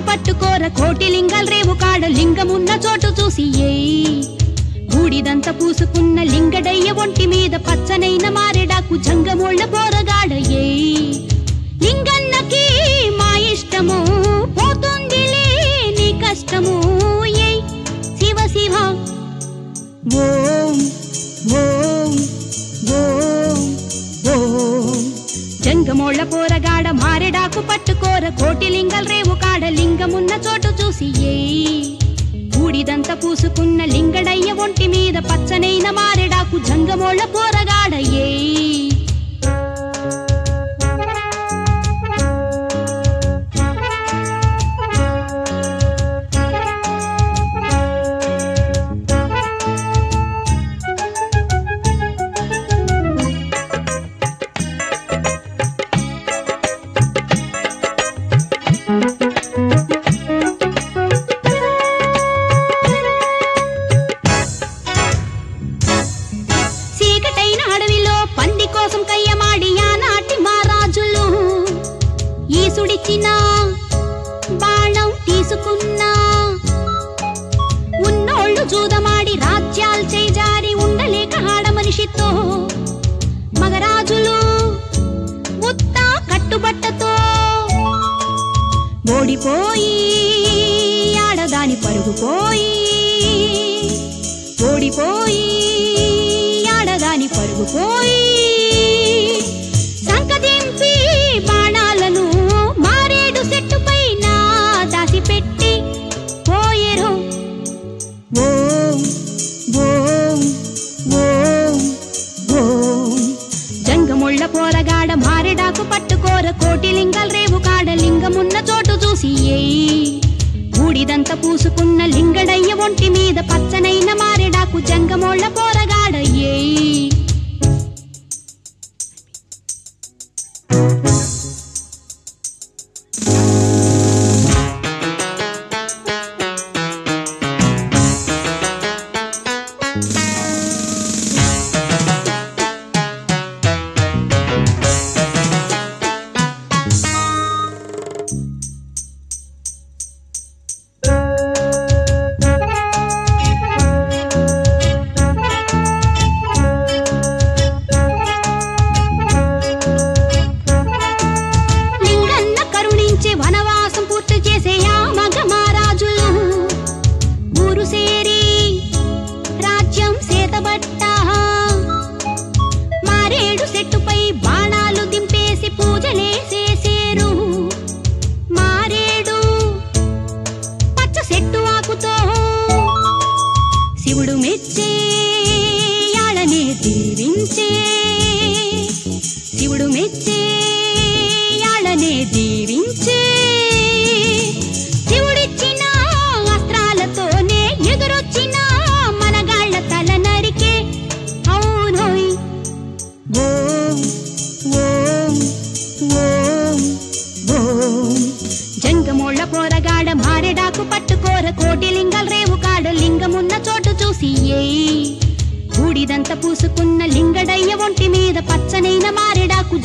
పట్టుకోర కోటి లింగాల రేవు కాడ లింగమున్న చోటు చూసి ఏయ్ బూడిదంత పూసుకున్న లింగడయ్య ఒంటి మీద పచ్చనైన మారెడాకు జంగమోళ్ళ పోరగాడ ఏయ్ లింగన్నకి మా ఇష్టము పోతుందిలే నీ కష్టము ఏయ్ శివ శివ ఓం ఓం ఓం ఓం జంగమోళ్ళ పోరగాడ మారెడాకు పట్టుకోర కోటి లింగల్ రేవు కాడ లింగమున్న చోటు చూసి ఏయ్ బూడిదంత పూసుకున్న లింగడయ్య ఒంటి మీద పచ్చనైన మారెడాకు జంగమోళ్ళ పోరగాడ ఏయ్ చీకటైన అడవిలో పంది కోసం కయ్యమాడి ఆనాటి మహారాజులు ఈసుడిచ్చిన బాణం తీసుకున్నా ఉన్నోళ్ళు జూదమాడి రాజ్యాలు చేజారి ఉండలేక ఆడ మనిషితో మగరాజులు ఉత్త కట్టుబట్టతో ఓడిపోయి ఆడదాని పరుగుపోయి ఓడిపోయి ఆడదాని పరుగుపోయి సంకదింపి బాణాలను మారేడు చెట్టు పైన దాసిపెట్టి పోయేరు ఓం ఓం ఓం ఓం జంగముళ్ళ పోరగాడ మారెడాకు పట్టుకోర కోటి లింగాల రేవు కాడ లింగమున్న చోటు చూసి ఏయ్ బూడిదంత పూసుకున్న లింగడయ్య ఒంటి మీద పచ్చనైన మారెడాకు జంగమోళ్ళ పోరగాడ ఏయ్ లింగన్న కరుణించే వనవాసం పూర్తి చేసే ఆ మగ మహారాజులు ఊరు సేరి రాజ్యం సేతబట్ట మారేడు చెట్టుపై బాణాలు దింపేసి పూజలే చేసేరు మారేడు పచ్చ చెట్టు ఆకుతో శివుడు మెచ్చే యాళనే దీవించే శివుడు మెచ్చే యాళనే దీవించే శివుడిచ్చిన అస్త్రాలతోనే ఎదురొచ్చిన మనగాళ్ళ తల నరికే అవునోయ్ ఓం ఓం ఓం ఓం జంగమోళ్ళ పోరగాడ మారెడాకు పట్టుకోర కోటి లింగాల రేవు కాడ లింగమున్న చోటు చూసి ఏయ్ బూడిదంత పూసుకున్న లింగడయ్య ఒంటి మీద పచ్చనైన మారెడాకు